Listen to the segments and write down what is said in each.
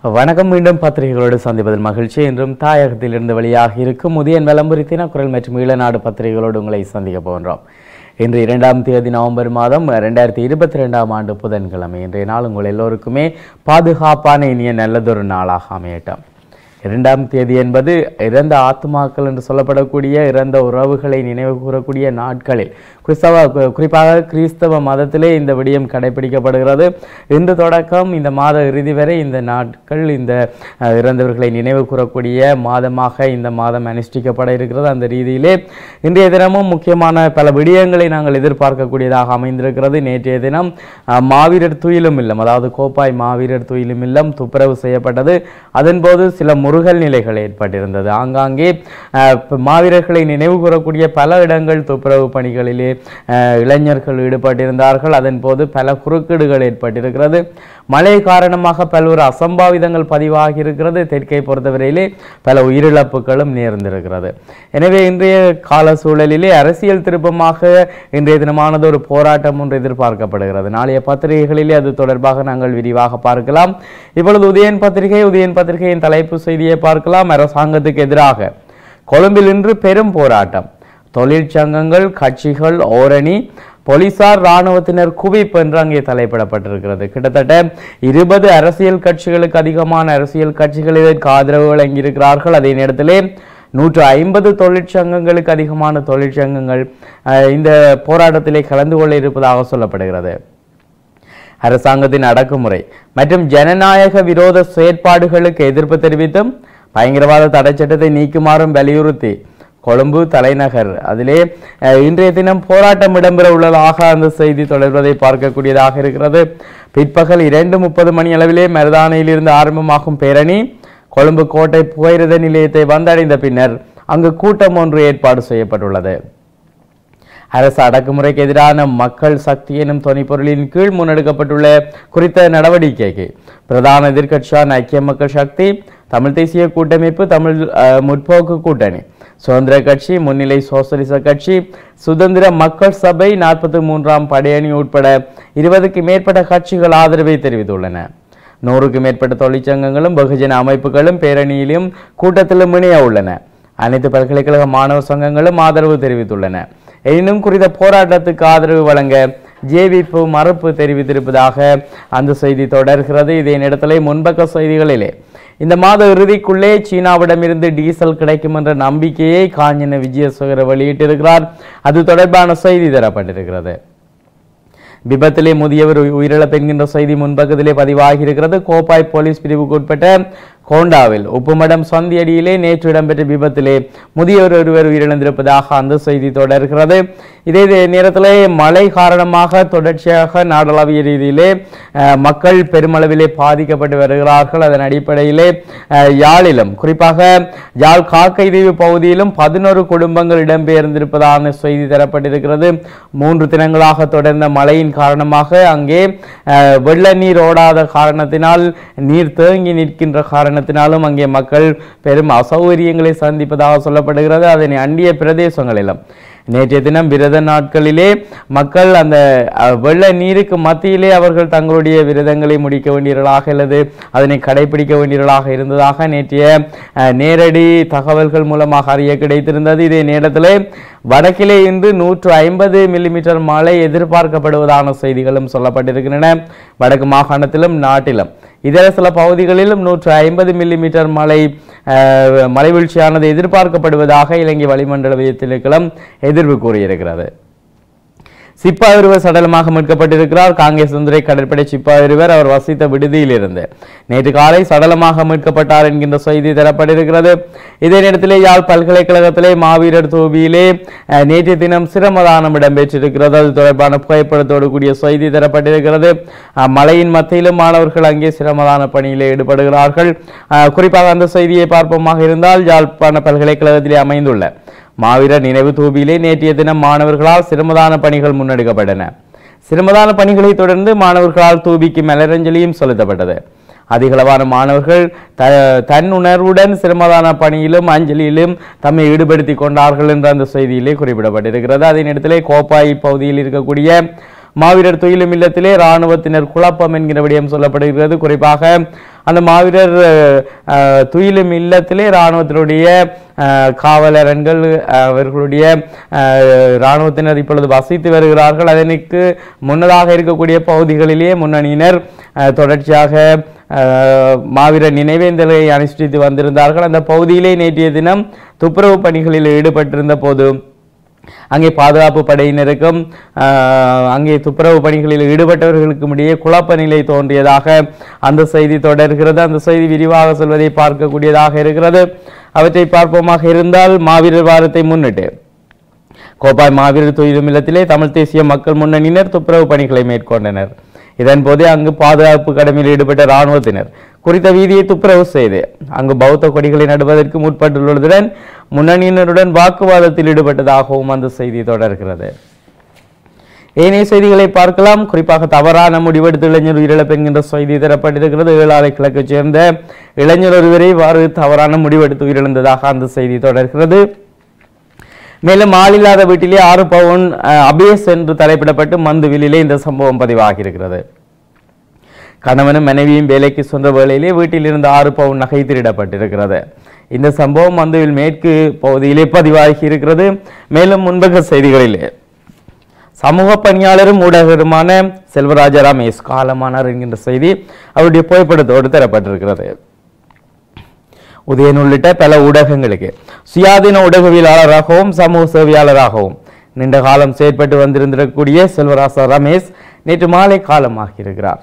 வணக்கம் மீண்டும் பத்திரிகைகளோடு சந்திப்பதில் மகிழ்ச்சி என்றும் தாயகத்திலிருந்து வெளியாக இருக்கும் உதயன் விளம்பரி தினக்குரல் மற்றும் ஈழநாடு பத்திரிகைகளோடு உங்களை சந்திக்க போகின்றோம் இன்று இரண்டாம் தேதி நவம்பர் மாதம் ரெண்டாயிரத்தி இருபத்தி ரெண்டாம் ஆண்டு புதன்கிழமை இன்றைய நாள் உங்கள் எல்லோருக்குமே பாதுகாப்பான இனிய நல்லதொரு நாளாக அமையட்டும் இரண்டாம் தேதி என்பது இறந்த ஆத்மாக்கள் என்று சொல்லப்படக்கூடிய இறந்த உறவுகளை நினைவு கூறக்கூடிய நாட்களில் கிறிஸ்தவ கு- குறிப்பாக கிறிஸ்தவ மதத்திலே இந்த விடயம் கடைபிடிக்கப்படுகிறது இன்று தொடக்கம் இந்த மாத இறுதி வரை இந்த நாட்கள் இந்த அஹ், இறந்தவர்களை நினைவு கூறக்கூடிய மாதமாக இந்த மாதம் அனுஷ்டிக்கப்பட இருக்கிறது அந்த ரீதியிலே இன்றைய தினமும் முக்கியமான பல விடயங்களை நாங்கள் எதிர்பார்க்கக்கூடியதாக அமைந்திருக்கிறது நேற்றைய தினம் அஹ், மாவீரர் துயிலும் இல்லம் அதாவது கோப்பாய் மாவீரர் துயிலும் இல்லம் துப்புரவு செய்யப்பட்டது அதன்போது சில முருகல் நிலைகள் ஏற்பட்டிருந்தது ஆங்காங்கே அஹ், ப- மாவீரர்களை நினைவு கூறக்கூடிய பல இடங்கள் துப்புரவு பணிகளிலே அஹ், இளைஞர்கள் ஈடுபட்டிருந்தார்கள் அதன்போது பல குறுக்கீடுகள் ஏற்பட்டிருக்கிறது மழை காரணமாக பல்வேறு அசம்பாவிதங்கள் பதிவாகி இருக்கிறது தெற்கை பொறுத்தவரையிலே பல உயிரிழப்புகளும் நேர்ந்திருக்கிறது எனவே இன்றைய கால சூழலிலே அரசியல் திருப்பமாக இன்றைய தினமானது ஒரு போராட்டம் ஒன்று எதிர்பார்க்கப்படுகிறது நாளைய பத்திரிகைகளிலே அது தொடர்பாக நாங்கள் விரிவாக பார்க்கலாம் இப்பொழுது உதயன் பத்திரிகை உதயன் பத்திரிகையின் தலைப்பு செய்தியை பார்க்கலாம் அரசாங்கத்துக்கு எதிராக கொழும்பில் இன்று பெரும் போராட்டம் தொழிற்சங்கங்கள் கட்சிகள் ஓரணி போலீசார் இராணுவத்தினர் குவிப்பு என்று அங்கே தலைப்பிடப்பட்டிருக்கிறது கிட்டத்தட்ட இருபது அரசியல் கட்சிகளுக்கு அதிகமான அரசியல் கட்சிகள் இதற்கு ஆதரவு வழங்கியிருக்கிறார்கள் அதே நேரத்திலே நூற்று ஐம்பது தொழிற்சங்கங்களுக்கு அதிகமான தொழிற்சங்கங்கள் அஹ், இந்த போராட்டத்திலே கலந்து கொள்ள இருப்பதாக சொல்லப்படுகிறது அரசாங்கத்தின் அடக்குமுறை மற்றும் ஜனநாயக விரோத செயற்பாடுகளுக்கு எதிர்ப்பு தெரிவித்தும் பயங்கரவாத தடைச்சட்டத்தை நீக்குமாறும் வலியுறுத்தி கொழும்பு தலைநகர் அதிலே அஹ், இன்றைய தினம் போராட்டம் இடம்பெற உள்ளதாக அந்த செய்தி தொடர்வதை பார்க்கக்கூடியதாக இருக்கிறது பிற்பகல் இரண்டு முப்பது மணி அளவிலே மருதானையிலிருந்து ஆரம்பமாகும் பேரணி கொழும்பு கோட்டை புகையிரத நிலையத்தை வந்தடைந்த பின்னர் அங்கு கூட்டம் ஒன்று ஏற்பாடு செய்யப்பட்டுள்ளது அரசு அடக்குமுறைக்கு எதிரான மக்கள் சக்தி எனும் தொனிப்பொருளின் கீழ் முன்னெடுக்கப்பட்டுள்ள குறித்த நடவடிக்கைக்கு பிரதான எதிர்க்கட்சியான ஐக்கிய மக்கள் சக்தி தமிழ் தேசிய கூட்டமைப்பு தமிழ் அஹ், முற்போக்கு கூட்டணி சுதந்திர கட்சி முன்னிலை சோசலிச கட்சி சுதந்திர மக்கள் சபை நாற்பத்தி மூன்றாம் படையணி உட்பட இருபதுக்கு மேற்பட்ட கட்சிகள் ஆதரவை தெரிவித்துள்ளன நூறுக்கு மேற்பட்ட தொழிற்சங்கங்களும் வெகுஜன அமைப்புகளும் பேரணியிலும் கூட்டத்திலும் இணைய உள்ளன அனைத்து பல்கலைக்கழக மாணவர் சங்கங்களும் ஆதரவு தெரிவித்துள்ளன எனினும் குறித்த போராட்டத்துக்கு ஆதரவு வழங்க ஜேவிப்பு மறுப்பு தெரிவித்திருப்பதாக அந்த செய்தி தொடர்கிறது இதே நேரத்திலே முன்பக்க செய்திகளிலே இந்த மாத இறுதிக்குள்ளே சீனாவிடமிருந்து டீசல் கிடைக்கும் என்ற நம்பிக்கையை காஞ்சன விஜயசேகர வெளியிட்டிருக்கிறார் அது தொடர்பான செய்தி தரப்பட்டிருக்கிறது விபத்திலே முதியவர் உயி- உயிரிழப்பு என்கின்ற செய்தி முன்பக்கத்திலே பதிவாகி இருக்கிறது கோப்பாய் போலீஸ் பிரிவுக்கு உட்பட்ட கோண்டாவில் உப்புமடம் சந்தியடியிலே நேற்று இடம்பெற்ற விபத்திலே முதியவர் ஒருவர் உயிரிழந்திருப்பதாக அந்த செய்தி தொடர்கிறது இதே இதே நேரத்திலே மழை காரணமாக தொடர்ச்சியாக நாடளாவிய ரீதியிலே அஹ், மக்கள் பெருமளவிலே பாதிக்கப்பட்டு வருகிறார்கள் அதன் அடிப்படையிலே அஹ், யாழிலும் குறிப்பாக யாழ் காக்கைதீவு பகுதியிலும் பதினோரு குடும்பங்கள் இடம்பெயர்ந்திருப்பதான செய்தி தரப்பட்டிருக்கிறது மூன்று தினங்களாக தொடர்ந்த மழையின் காரணமாக அங்கே அஹ், வெள்ள நீர் ஓடாத காரணத்தினால் நீர் தேங்கி நிற்கின்ற காரணத்தினாலும் அங்கே மக்கள் பெரும் அசௌகரியங்களை சந்திப்பதாக சொல்லப்படுகிறது அதனை அண்டிய பிரதேசங்களிலும் நேற்றைய தினம் விரத நாட்களிலே மக்கள் அந்த அஹ், வெள்ள நீருக்கு மத்தியிலே அவர்கள் தங்களுடைய விரதங்களை முடிக்க வேண்டியவர்களாக அல்லது அதனை கடைபிடிக்க வேண்டியவர்களாக இருந்ததாக நேற்றைய அஹ், நேரடி தகவல்கள் மூலமாக அறிய கிடைத்திருந்தது இதே நேரத்திலே வடக்கிலே இன்று நூற்று ஐம்பது மில்லிமீட்டர் மழை எதிர்பார்க்கப்படுவதான செய்திகளும் சொல்லப்பட்டிருக்கின்றன வடக்கு மாகாணத்திலும் நாட்டிலும் இதர சில பகுதிகளிலும் நூற்று ஐம்பது மில்லிமீட்டர் மழை அஹ், மழைவீழ்ச்சியானது எதிர்பார்க்கப்படுவதாக இலங்கை வளிமண்டல திணைக்களம் எதிர்வு கூறியிருக்கிறது சிப்பா ஒருவர் சடலமாக மீட்கப்பட்டிருக்கிறார் காங்கேஸ் சுந்தரை கடற்படை சிப்பா ஒருவர் அவர் வசித்த விடுதியில் இருந்து நேற்று காலை சடலமாக மீட்கப்பட்டார் என்கின்ற செய்தி தரப்பட்டிருக்கிறது இதே நேரத்திலே யாழ் பல்கலைக்கழகத்திலே மாவீரர் தோவியிலே அஹ், நேற்றைய தினம் சிரமதானம் இடம்பெற்றிருக்கிறது அது தொடர்பான புகைப்படத்தோடு கூடிய செய்தி தரப்பட்டிருக்கிறது அஹ், மழையின் மத்தியிலும் மாணவர்கள் அங்கே சிரமதான பணியிலே ஈடுபடுகிறார்கள் அஹ், குறிப்பாக அந்த செய்தியை பார்ப்போமாக இருந்தால் யாழ்ப்பாண பல்கலைக்கழகத்திலே அமைந்துள்ள மாவீரர் நினைவு தூபியிலே நேற்றைய தினம் மாணவர்களால் சிரமதான பணிகள் முன்னெடுக்கப்பட்டன சிரமதான பணிகளை தொடர்ந்து மாணவர்களால் தூபிக்கு மலரஞ்சலியும் செலுத்தப்பட்டது அதிகளவான மாணவர்கள் த தன் உணர்வுடன் சிரமதான பணியிலும் அஞ்சலியிலும் தம்மை ஈடுபடுத்திக் கொண்டார்கள் என்ற அந்த செய்தியிலே குறிப்பிடப்பட்டிருக்கிறது அதே நேரத்திலே கோப்பாய் பகுதியில் இருக்கக்கூடிய மாவீரர் துயிலும் இல்லத்திலே இராணுவத்தினர் குழப்பம் என்கிற விடயம் சொல்லப்படுகிறது குறிப்பாக அந்த மாவீரர் அஹ், துயிலும் இல்லத்திலே இராணுவத்தினுடைய அஹ், காவலரன்கள் அஹ், அவர்களுடைய அஹ், இராணுவத்தினர் இப்பொழுது வசித்து வருகிறார்கள் அதனுக்கு முன்னதாக இருக்கக்கூடிய பகுதிகளிலே முன்னணியினர் அஹ், தொடர்ச்சியாக அஹ், மாவீரர் நினைவேந்தலை அனுஷ்டித்து வந்திருந்தார்கள் அந்த பகுதியிலே நேற்றைய தினம் துப்புரவு பணிகளில் ஈடுபட்டிருந்த போது அங்கே பாதுகாப்பு படையினருக்கும் ஆஹ், அங்கே துப்புரவு பணிகளில் ஈடுபட்டவர்களுக்கும் இடையே குழப்ப நிலை தோன்றியதாக அந்த செய்தி தொடர்கிறது அந்த செய்தி விரிவாக சொல்வதை பார்க்கக்கூடியதாக இருக்கிறது அவற்றை பார்ப்போமாக இருந்தால் மாவீரர் வாரத்தை முன்னிட்டு கோப்பாய் மாவீரர் தொழிலும் இல்லத்திலே தமிழ் தேசிய மக்கள் முன்னணியினர் துப்புரவு பணிகளை மேற்கொண்டனர் இதன்போது அங்கு பாதுகாப்பு கடமையில் ஈடுபட்ட இராணுவத்தினர் குறித்த வீதியை துப்புரவு செய்து அங்கு பௌத்த கொடிகளை நடுவதற்கு முற்பட்டுள்ளதுடன் முன்னணியினருடன் வாக்குவாதத்தில் ஈடுபட்டதாகவும் அந்த செய்தி தொடர்கிறது ஏனைய செய்திகளை பார்க்கலாம் குறிப்பாக தவறான முடிவெடுத்து இளைஞர் உயிரிழப்பு என்கின்ற செய்தி தரப்பட்டிருக்கிறது ஏழாலை கிழக்கைச் சேர்ந்த இளைஞர் ஒருவரை இவ்வாறு தவறான முடிவெடுத்து உயிரிழந்ததாக அந்த செய்தி தொடர்கிறது மேலும் ஆளில்லாத வீட்டிலே ஆறு பவுன் அஹ், அபேஸ் என்று தலைப்பிடப்பட்டு மந்துவிலே இந்த சம்பவம் பதிவாகி இருக்கிறது கணவனும் மனைவியும் வேலைக்கு சென்ற வேளையிலே வீட்டில் இருந்து ஆறு பவுன் நகை திருடப்பட்டிருக்கிறது இந்த சம்பவம் மந்துவில் மேற்கு பகுதியிலே பதிவாகி இருக்கிறது மேலும் முன்பக செய்திகளிலே சமூக பணியாளரும் ஊடகருமான செல்வராஜ ரமேஷ் காலமானார் என்கின்ற செய்தி அவருடைய புகைப்படத்தோடு தரப்பட்டிருக்கிறது உதயன் உள்ளிட்ட பல ஊடகங்களுக்கு சுயாதீன ஊடகவியலாளராகவும் சமூக சேவையாளராகவும் நீண்ட காலம் செயற்பட்டு வந்திருந்திருக்கக்கூடிய செல்வராச ரமேஷ் நேற்று மாலை காலமாகியிருக்கிறார்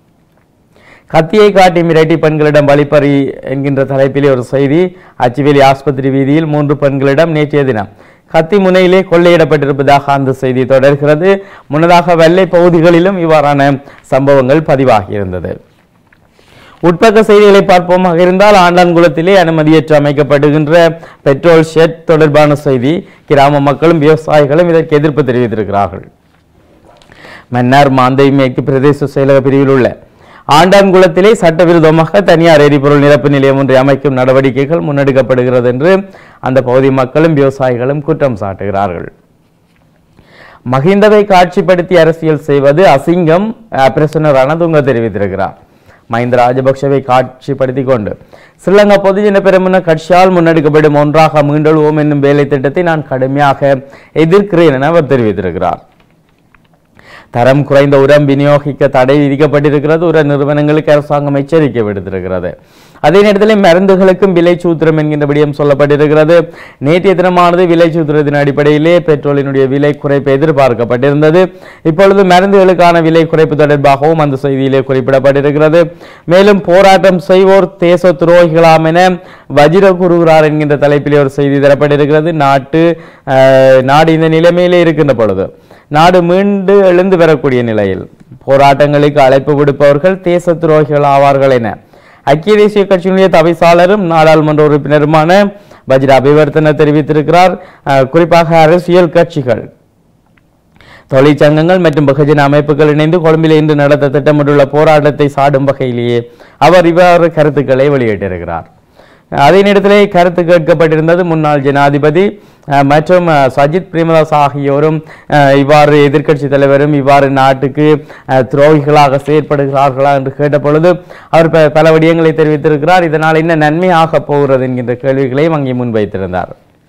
கத்தியை காட்டி மிரட்டி பெண்களிடம் வழிப்பறி என்கின்ற தலைப்பிலே ஒரு செய்தி அச்சுவேலி ஆஸ்பத்திரி வீதியில் மூன்று பெண்களிடம் நேற்றைய தினம் கத்தி முனையிலே கொள்ளையிடப்பட்டிருப்பதாக அந்த செய்தி தொடர்கிறது முன்னதாக வெள்ளை பகுதிகளிலும் இவ்வாறான சம்பவங்கள் பதிவாகியிருந்தது உட்பக்க செய்திகளை பார்ப்போமாக இருந்தால் ஆண்டான்குளத்திலே அனுமதியற்று அமைக்கப்படுகின்ற பெட்ரோல் ஷெட் தொடர்பான செய்தி கிராம மக்களும் விவசாயிகளும் இதற்கு எதிர்ப்பு தெரிவித்திருக்கிறார்கள் மன்னார் மாந்தை மேற்கு பிரதேச செயலக பிரிவில் உள்ள ஆண்டான்குளத்திலே சட்டவிரோதமாக தனியார் எரிபொருள் நிரப்பு நிலையம் ஒன்றை அமைக்கும் நடவடிக்கைகள் முன்னெடுக்கப்படுகிறது என்று அந்த பகுதி மக்களும் விவசாயிகளும் குற்றம் சாட்டுகிறார்கள் மஹிந்தவை காட்சிப்படுத்தி அரசியல் செய்வது அசிங்கம் அஹ், பிரசன்னர் ரணதுங்க தெரிவித்திருக்கிறார் மஹிந்த ராஜபக்ஷவை காட்சிப்படுத்தி கொண்டு ஸ்ரீலங்கா பொதுஜன பெருமன கட்சியால் முன்னெடுக்கப்படும் ஒன்றாக மீண்டெழுவோம் என்னும் வேலை திட்டத்தை நான் கடுமையாக எதிர்க்கிறேன் என அவர் தெரிவித்திருக்கிறார் தரம் குறைந்த உரம் விநியோகிக்க தடை விதிக்கப்பட்டிருக்கிறது உர நிறுவனங்களுக்கு அரசாங்கம் எச்சரிக்கை விடுத்திருக்கிறது அதே நேரத்தில் மருந்துகளுக்கும் விலை சூத்திரம் என்கின்ற விடயம் சொல்லப்பட்டிருக்கிறது நேற்றைய தினமானது விலை சூத்திரத்தின் அடிப்படையிலே பெட்ரோலினுடைய விலை குறைப்பு எதிர்பார்க்கப்பட்டிருந்தது இப்பொழுது மருந்துகளுக்கான விலை குறைப்பு தொடர்பாகவும் அந்த செய்தியிலே குறிப்பிடப்பட்டிருக்கிறது மேலும் போராட்டம் செய்வோர் தேச துரோகிகளாம் என வஜிர கூறுகிறார் என்கின்ற தலைப்பிலே ஒரு செய்தி தரப்பட்டிருக்கிறது நாட்டு அஹ், நாடு இந்த நிலைமையிலே இருக்கின்ற பொழுது நாடு மீண்டு எழுந்து வரக்கூடிய நிலையில் போராட்டங்களுக்கு அழைப்பு விடுப்பவர்கள் தேச துரோகிகள் ஆவார்கள் என ஐக்கிய தேசிய கட்சியினுடைய தவிசாளரும் நாடாளுமன்ற உறுப்பினருமான வஜ்ர அபிவர்த்தன தெரிவித்திருக்கிறார் அஹ், குறிப்பாக அரசியல் கட்சிகள் தொழிற்சங்கங்கள் மற்றும் பகுஜன அமைப்புகள் இணைந்து கொழும்பில் இன்று நடத்த திட்டமிட்டுள்ள போராட்டத்தை சாடும் வகையிலேயே அவர் இவ்வாறு கருத்துக்களை வெளியிட்டிருக்கிறார் அதே நேரத்திலே கருத்து கேட்கப்பட்டிருந்தது முன்னாள் ஜனாதிபதி அஹ், மற்றும் அஹ், சஜித் பிரேமதாஸ் ஆகியோரும் அஹ், இவ்வாறு எதிர்க்கட்சி தலைவரும் இவ்வாறு நாட்டுக்கு அஹ், துரோகிகளாக செயற்படுகிறார்களா என்று கேட்டபொழுது அவர் ப- பல விடயங்களை தெரிவித்திருக்கிறார் இதனால் என்ன நன்மையாக போகிறது என்கின்ற கேள்விகளையும் அங்கே முன்வைத்திருந்தார்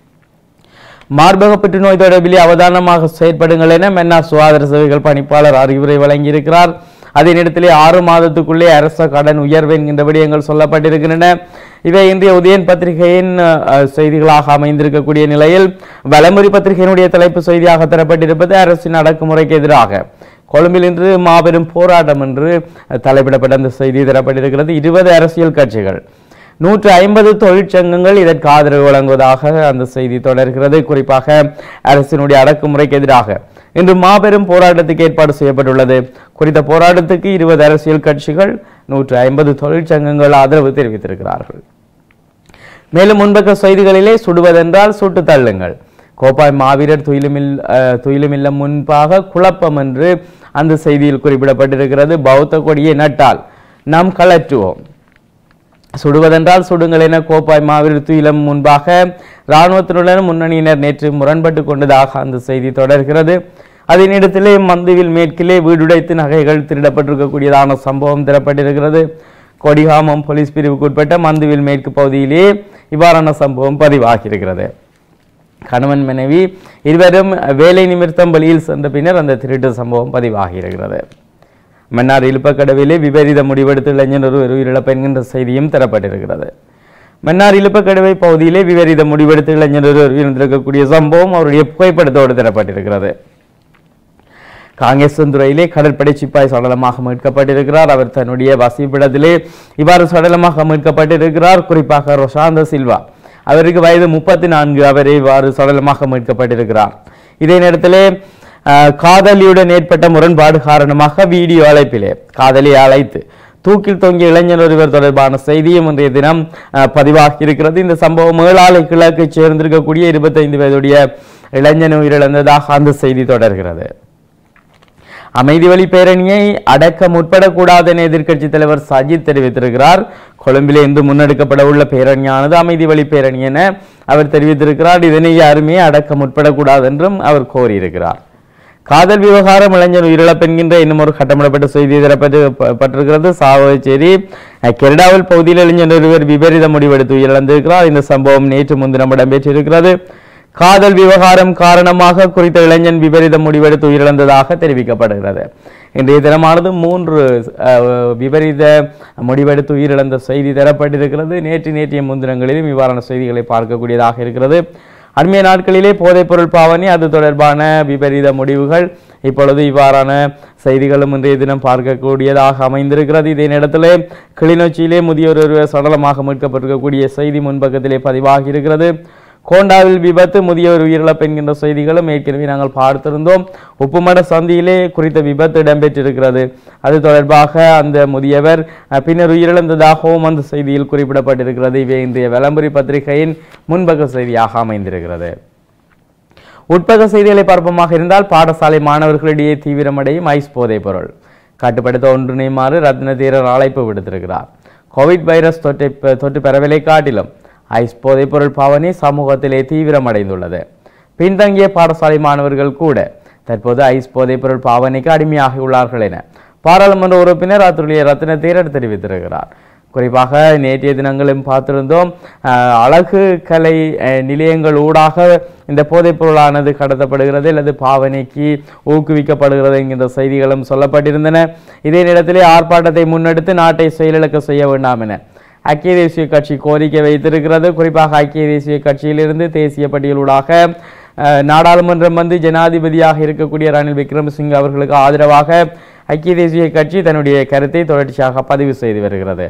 மார்பக புற்றுநோய் தொடர்பிலே அவதானமாக செயற்படுங்கள் என மன்னார் சுகாதார சேவைகள் பணிப்பாளர் அறிவுரை வழங்கியிருக்கிறார் அதே நேரத்திலே ஆறு மாதத்துக்குள்ளே அரச கடன் உயர்வு என்கின்ற விடயங்கள் சொல்லப்பட்டிருக்கின்றன இவை இன்றைய உதயன் பத்திரிகையின் அஹ், செய்திகளாக அமைந்திருக்கக்கூடிய நிலையில் வலமுறை பத்திரிகையினுடைய தலைப்பு செய்தியாக தரப்பட்டிருப்பது அரசின் அடக்குமுறைக்கு எதிராக கொழும்பில் இன்று மாபெரும் போராட்டம் என்று அஹ், தலைப்பிடப்பட்ட அந்த செய்தி தரப்பட்டிருக்கிறது இருபது அரசியல் கட்சிகள் நூற்று ஐம்பது தொழிற்சங்கங்கள் இதற்கு ஆதரவு வழங்குவதாக அந்த செய்தி தொடர்கிறது குறிப்பாக அரசினுடைய அடக்குமுறைக்கு எதிராக இன்று மாபெரும் போராட்டத்துக்கு ஏற்பாடு செய்யப்பட்டுள்ளது குறித்த போராட்டத்துக்கு இருபது அரசியல் கட்சிகள் நூற்று ஐம்பது தொழிற்சங்கங்கள் ஆதரவு தெரிவித்திருக்கிறார்கள் மேலும் முன்பக்க செய்திகளிலே சுடுவதென்றால் சுட்டு தள்ளுங்கள் கோப்பாய் மாவீரர் துயிலுமில் அஹ், துயிலுமில்லம் முன்பாக குழப்பம் என்று அந்த செய்தியில் குறிப்பிடப்பட்டிருக்கிறது பௌத்த கொடியை நட்டால் நாம் கலற்றுவோம் சுடுவதென்றால் சுடுங்கள் என கோப்பாய் மாவீரர் துயிலம் முன்பாக இராணுவத்தினுடன் முன்னணியினர் நேற்று முரண்பட்டு கொண்டதாக அந்த செய்தி தொடர்கிறது அதனிடத்திலே மந்துவில் மேற்கிலே வீடுடைத்து நகைகள் திருடப்பட்டிருக்கக்கூடியதான சம்பவம் தரப்பட்டிருக்கிறது கொடிகாமம் போலீஸ் பிரிவுக்கு உட்பட்ட மந்துவில் மேற்கு பகுதியிலே இவ்வாறான சம்பவம் பதிவாகியிருக்கிறது கணவன் மனைவி இருவரும் வேலை நிமித்தம் வெளியில் சென்ற பின்னர் அந்த திருட்டு சம்பவம் பதிவாகியிருக்கிறது மன்னார் இழுப்பக்கடவிலே விபரீத முடிவெடுத்து இளைஞர் ஒருவர் உயிரிழப்பு என்கின்ற செய்தியும் தரப்பட்டிருக்கிறது மன்னார் இழுப்பக்கடவை பகுதியிலே விபரீத முடிவெடுத்து இளைஞர் ஒருவர் உயிரிழந்திருக்கக்கூடிய சம்பவம் அவருடைய புகைப்படத்தோடு தரப்பட்டிருக்கிறது காங்கேசந்துறையிலே கடற்படை சிப்பாய் சடலமாக மீட்கப்பட்டிருக்கிறார் அவர் தன்னுடைய வசிப்பிடத்திலே இவ்வாறு சடலமாக மீட்கப்பட்டிருக்கிறார் குறிப்பாக ரொஷாந்த சில்வா அவருக்கு வயது முப்பத்தி நான்கு அவரை இவ்வாறு சடலமாக மீட்கப்பட்டிருக்கிறார் இதே நேரத்திலே அஹ், காதலியுடன் ஏற்பட்ட முரண்பாடு காரணமாக வீடியோ அழைப்பிலே காதலியை அழைத்து தூக்கில் தொங்கிய இளைஞர் ஒருவர் தொடர்பான செய்தியும் இன்றைய தினம் அஹ், பதிவாகி இருக்கிறது இந்த சம்பவம் மேலாலை கிழக்கு சேர்ந்திருக்கக்கூடிய இருபத்தைந்து வயதுடைய இளைஞன் உயிரிழந்ததாக அந்த செய்தி தொடர்கிறது அமைதி வழி பேரணியை அடக்க முற்படக்கூடாது என எதிர்க்கட்சி தலைவர் சஜித் தெரிவித்திருக்கிறார் கொழும்பிலே இன்று முன்னெடுக்கப்பட உள்ள பேரணியானது அமைதி வழி பேரணி என அவர் தெரிவித்திருக்கிறார் இதனை யாருமே அடக்க முற்படக்கூடாது என்றும் அவர் கோரியிருக்கிறார் காதல் விவகாரம் இளைஞர் உயிரிழப்பு என்கின்ற இன்னும் ஒரு கட்டமிடப்பட்ட செய்தி தரப்பட்டு ப- பட்டிருக்கிறது சாவகச்சேரி அஹ், கெரடாவில் பகுதியில் இளைஞர் ஒருவர் விபரீத முடிவெடுத்து உயிரிழந்திருக்கிறார் இந்த சம்பவம் நேற்று முன்தினம் இடம்பெற்றிருக்கிறது காதல் விவகாரம் காரணமாக குறித்த இளைஞன் விபரீத முடிவெடுத்து உயிரிழந்ததாக தெரிவிக்கப்படுகிறது இன்றைய தினமானது மூன்று அஹ், விபரீத முடிவெடுத்து உயிரிழந்த செய்தி தரப்பட்டிருக்கிறது நேற்று நேற்றைய முந்தினங்களிலும் இவ்வாறான செய்திகளை பார்க்கக்கூடியதாக இருக்கிறது அண்மைய நாட்களிலே போதைப்பொருள் பாவனை அது தொடர்பான விபரீத முடிவுகள் இப்பொழுது இவ்வாறான செய்திகளும் இன்றைய தினம் பார்க்கக்கூடியதாக அமைந்திருக்கிறது இதே நேரத்திலே கிளிநொச்சியிலே முதியோர் ஒருவர் சடலமாக மீட்கப்பட்டிருக்கக்கூடிய செய்தி முன்பக்கத்திலே பதிவாகி இருக்கிறது கோண்டாவில் விபத்து முதியவர் உயிரிழப்பு என்கின்ற செய்திகளும் ஏற்கனவே நாங்கள் பார்த்திருந்தோம் உப்புமட சந்தியிலே குறித்த விபத்து இடம்பெற்றிருக்கிறது அது தொடர்பாக அந்த முதியவர் அஹ், பின்னர் உயிரிழந்ததாகவும் அந்த செய்தியில் குறிப்பிடப்பட்டிருக்கிறது இவை இன்றைய விளம்பரி பத்திரிகையின் முன்பக்க செய்தியாக அமைந்திருக்கிறது உட்பக செய்திகளை பார்ப்போமாக இருந்தால் பாடசாலை மாணவர்களிடையே தீவிரமடையும் ஐஸ் போதைப் பொருள் கட்டுப்படுத்த ஒன்றிணையுமாறு ரத்ன தீரர் அழைப்பு விடுத்திருக்கிறார் கோவிட் வைரஸ் தொற்றை தொற்று பரவலை காட்டிலும் ஐஸ் போதைப் பொருள் பாவனை சமூகத்திலே தீவிரமடைந்துள்ளது பின்தங்கிய பாடசாலை மாணவர்கள் கூட தற்போது ஐஸ் போதைப் பொருள் பாவனைக்கு அடிமையாகியுள்ளார்கள் என பாராளுமன்ற உறுப்பினர் அத்துடைய ரத்ன தீரர் தெரிவித்திருக்கிறார் குறிப்பாக நேற்றைய தினங்களும் பார்த்திருந்தோம் அஹ், அழகு கலை அஹ், நிலையங்கள் ஊடாக இந்த போதைப் பொருளானது கடத்தப்படுகிறது அல்லது பாவனைக்கு ஊக்குவிக்கப்படுகிறது என்கின்ற செய்திகளும் சொல்லப்பட்டிருந்தன இதே நேரத்திலே ஆர்ப்பாட்டத்தை முன்னெடுத்து நாட்டை செயலிழக்க செய்ய வேண்டாம் என ஐக்கிய தேசிய கட்சி கோரிக்கை வைத்திருக்கிறது குறிப்பாக ஐக்கிய தேசிய கட்சியிலிருந்து தேசிய பட்டியலூடாக அஹ், நாடாளுமன்றம் வந்து ஜனாதிபதியாக இருக்கக்கூடிய ரணில் விக்ரமசிங்க அவர்களுக்கு ஆதரவாக ஐக்கிய தேசிய கட்சி தன்னுடைய கருத்தை தொடர்ச்சியாக பதிவு செய்து வருகிறது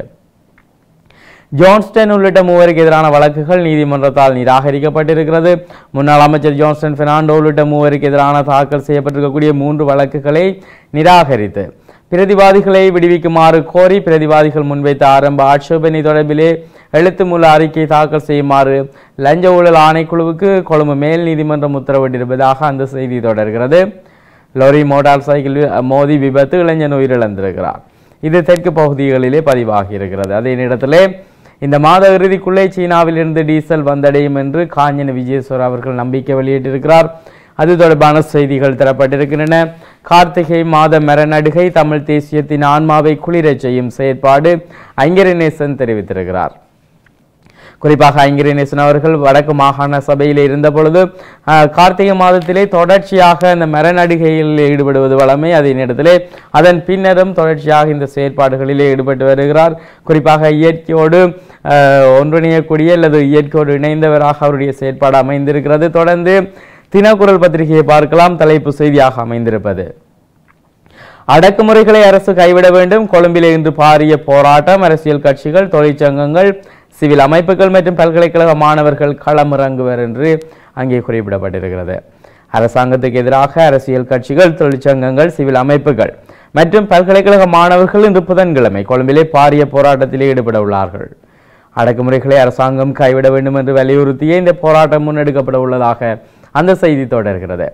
ஜான்ஸ்டன் உள்ளிட்ட மூவருக்கு எதிரான வழக்குகள் நீதிமன்றத்தால் நிராகரிக்கப்பட்டிருக்கிறது முன்னாள் அமைச்சர் ஜான்ஸ்டன் பெர்னாண்டோ உள்ளிட்ட மூவருக்கு எதிரான தாக்கல் செய்யப்பட்டிருக்கக்கூடிய மூன்று வழக்குகளை நிராகரித்து பிரதிவாதிகளை விடுவிக்குமாறு கோரி பிரதிவாதிகள் முன்வைத்த ஆரம்ப ஆட்சேபனை தொடர்பிலே எழுத்து மூல அறிக்கை தாக்கல் செய்யுமாறு லஞ்ச ஊழல் ஆணைக்குழுவுக்கு கொழும்பு மேல் நீதிமன்றம் உத்தரவிட்டிருப்பதாக அந்த செய்தி தொடர்கிறது லொரி மோட்டார் சைக்கிள் மோதி விபத்து இளைஞன் உயிரிழந்திருக்கிறார் இது தெற்கு பகுதிகளிலே பதிவாகி இருக்கிறது அதே நேரத்திலே இந்த மாத இறுதிக்குள்ளே சீனாவிலிருந்து டீசல் வந்தடையும் என்று காஞ்சன விஜயேஸ்வர் அவர்கள் நம்பிக்கை வெளியிட்டிருக்கிறார் அது தொடர்பான செய்திகள் தரப்பட்டிருக்கின்றன கார்த்திகை மாத மரநடுகை தமிழ் தேசியத்தின் ஆன்மாவை குளிரச் செய்யும் செயற்பாடு ஐங்கரநேசன் தெரிவித்திருக்கிறார் குறிப்பாக ஐங்கிரநேசன் அவர்கள் வடக்கு மாகாண சபையில் இருந்த பொழுது ஆஹ், கார்த்திகை மாதத்திலே தொடர்ச்சியாக இந்த மரநடிகையில் ஈடுபடுவது வழமை அதே நேரத்திலே அதன் பின்னரும் தொடர்ச்சியாக இந்த செயற்பாடுகளிலே ஈடுபட்டு வருகிறார் குறிப்பாக இயற்கையோடு ஆஹ், ஒன்றிணையக்கூடிய அல்லது இயற்கையோடு இணைந்தவராக அவருடைய செயற்பாடு அமைந்திருக்கிறது தொடர்ந்து தினக்குரல் பத்திரிகையை பார்க்கலாம் தலைப்பு செய்தியாக அமைந்திருப்பது அடக்குமுறைகளை அரசு கைவிட வேண்டும் கொழும்பிலே இன்று பாரிய போராட்டம் அரசியல் கட்சிகள் தொழிற்சங்கங்கள் சிவில் அமைப்புகள் மற்றும் பல்கலைக்கழக மாணவர்கள் களமிறங்குவர் என்று அங்கே குறிப்பிடப்பட்டிருக்கிறது அரசாங்கத்துக்கு எதிராக அரசியல் கட்சிகள் தொழிற்சங்கங்கள் சிவில் அமைப்புகள் மற்றும் பல்கலைக்கழக மாணவர்கள் இன்று புதன்கிழமை கொழும்பிலே பாரிய போராட்டத்திலே ஈடுபட உள்ளார்கள் அடக்குமுறைகளை அரசாங்கம் கைவிட வேண்டும் என்று வலியுறுத்தியே இந்த போராட்டம் முன்னெடுக்கப்பட உள்ளதாக அந்த செய்தி தொடர்கிறது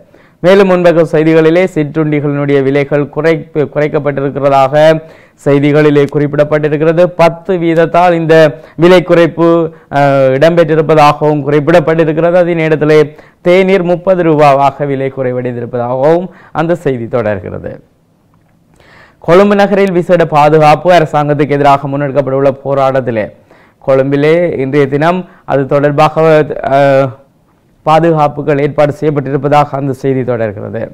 மேலும் முன்பக்க செய்திகளிலே சிற்றுண்டிகளினுடைய விலைகள் குறைப்பு குறைக்கப்பட்டிருக்கிறதாக செய்திகளிலே குறிப்பிடப்பட்டிருக்கிறது பத்து வீதத்தால் இந்த விலை குறைப்பு அஹ், இடம்பெற்றிருப்பதாகவும் குறிப்பிடப்பட்டிருக்கிறது அதே நேரத்திலே தேநீர் முப்பது ரூபாவாக விலை குறைவடைந்திருப்பதாகவும் அந்த செய்தி தொடர்கிறது கொழும்பு நகரில் விசேட பாதுகாப்பு அரசாங்கத்துக்கு எதிராக முன்னெடுக்கப்பட்டுள்ள போராட்டத்திலே கொழும்பிலே இன்றைய தினம் அது தொடர்பாக அஹ், பாதுகாப்புகள் ஏற்பாடு செய்யப்பட்டிருப்பதாக அந்த செய்தி தொடர்கிறது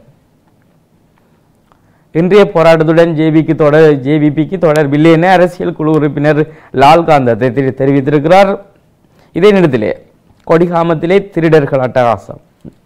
இன்றைய போராட்டத்துடன் ஜேபிக்கு தொடர் ஜேவிபிக்கு தொடர்பில்லை என அரசியல் குழு உறுப்பினர் லால்காந்த தெரி- தெரிவித்திருக்கிறார் இதே நேரத்திலே கொடிகாமத்திலே திருடர்கள் அட்டகாசம்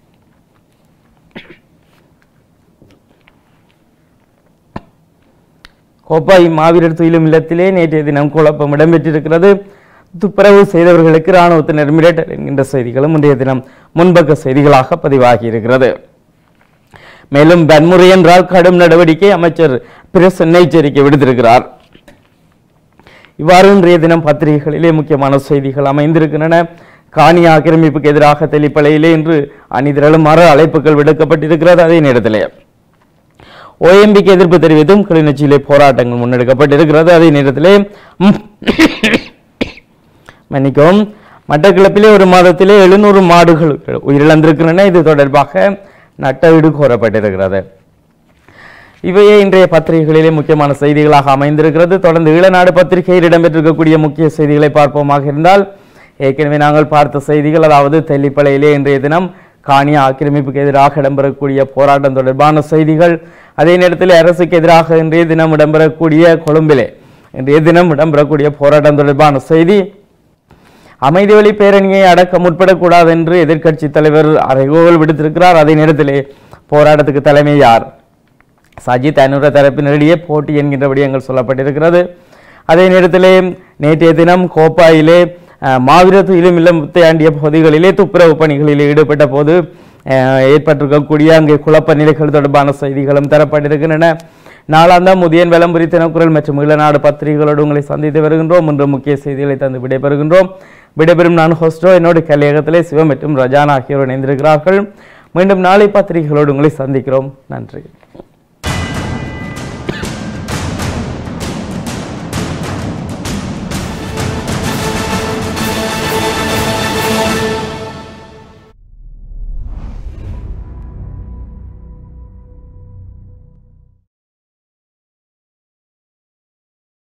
கோப்பாய் மாவீரர் துயிலும் இல்லத்திலே நேற்றைய தினம் குழப்பம் இடம்பெற்றிருக்கிறது துப்புரவு செய்தவர்களுக்கு இராணுவத்தினர் மிரட்டல் என்கின்ற செய்திகளும் இன்றைய தினம் முன்பக்க செய்திகளாக பதிவாகி இருக்கிறது மேலும் வன்முறை என்றால் கடும் நடவடிக்கை அமைச்சர் பிரசன்ன எச்சரிக்கை விடுத்திருக்கிறார் இவ்வாறு இன்றைய தினம் பத்திரிகைகளிலே முக்கியமான செய்திகள் அமைந்திருக்கின்றன காணி ஆக்கிரமிப்புக்கு எதிராக தெளிப்பலையிலே இன்று அணிதிரளும் மறு அழைப்புகள் விடுக்கப்பட்டிருக்கிறது அதே நேரத்திலே ஓஎம்பிக்கு எதிர்ப்பு தெரிவித்தும் கிளிநொச்சியிலே போராட்டங்கள் முன்னெடுக்கப்பட்டிருக்கிறது அதே நேரத்திலே ம், மன்னிக்கவும் மட்டக்களப்பிலே ஒரு மாதத்திலே எழுநூறு மாடுகள் உயிரிழந்திருக்கின்றன இது தொடர்பாக நட்டவீடு கோரப்பட்டிருக்கிறது இவையே இன்றைய பத்திரிகைகளிலே முக்கியமான செய்திகளாக அமைந்திருக்கிறது தொடர்ந்து ஈழநாடு பத்திரிகையில் இடம்பெற்றிருக்கக்கூடிய முக்கிய செய்திகளை பார்ப்போமாக இருந்தால் ஏற்கனவே நாங்கள் பார்த்த செய்திகள் அதாவது தெல்லிப்பளையிலே இன்றைய தினம் காணி ஆக்கிரமிப்புக்கு எதிராக இடம்பெறக்கூடிய போராட்டம் தொடர்பான செய்திகள் அதே நேரத்தில் அரசுக்கு எதிராக இன்றைய தினம் இடம்பெறக்கூடிய கொழும்பிலே இன்றைய தினம் இடம்பெறக்கூடிய போராட்டம் தொடர்பான செய்தி அமைதி வழி பேரணியை அடக்க முற்படக்கூடாது என்று எதிர்க்கட்சி தலைவர் அறைகோவல் விடுத்திருக்கிறார் அதே நேரத்திலே போராட்டத்துக்கு தலைமை யார் சஜித் அனுர தரப்பினரிடையே போட்டி என்கின்ற விடயங்கள் சொல்லப்பட்டிருக்கிறது அதே நேரத்திலே நேற்றைய தினம் கோப்பாயிலே அஹ், மாவீரர் துயிலும் இல்லம் முத்தையாண்டிய பகுதிகளிலே துப்புரவு பணிகளில் ஈடுபட்ட போது அஹ், ஏற்பட்டிருக்கக்கூடிய அங்கே குழப்ப நிலைகள் தொடர்பான செய்திகளும் தரப்பட்டிருக்கின்றன நாளாந்தாம் முதியன் விளம்பரி தினக்குரல் மற்றும் ஈழநாடு பத்திரிகைகளோடு உங்களை சந்தித்து வருகின்றோம் இன்று முக்கிய செய்திகளை தந்து விடைபெறுகின்றோம் விடைபெறும் நான் ஹோஸ்டோ என்னோடு கலையகத்திலே சிவம் மற்றும் ரஜானா ஆகியோர் இணைந்திருக்கிறார்கள் மீண்டும் நாளை பத்திரிகைகளோடு உங்களை சந்திக்கிறோம் நன்றி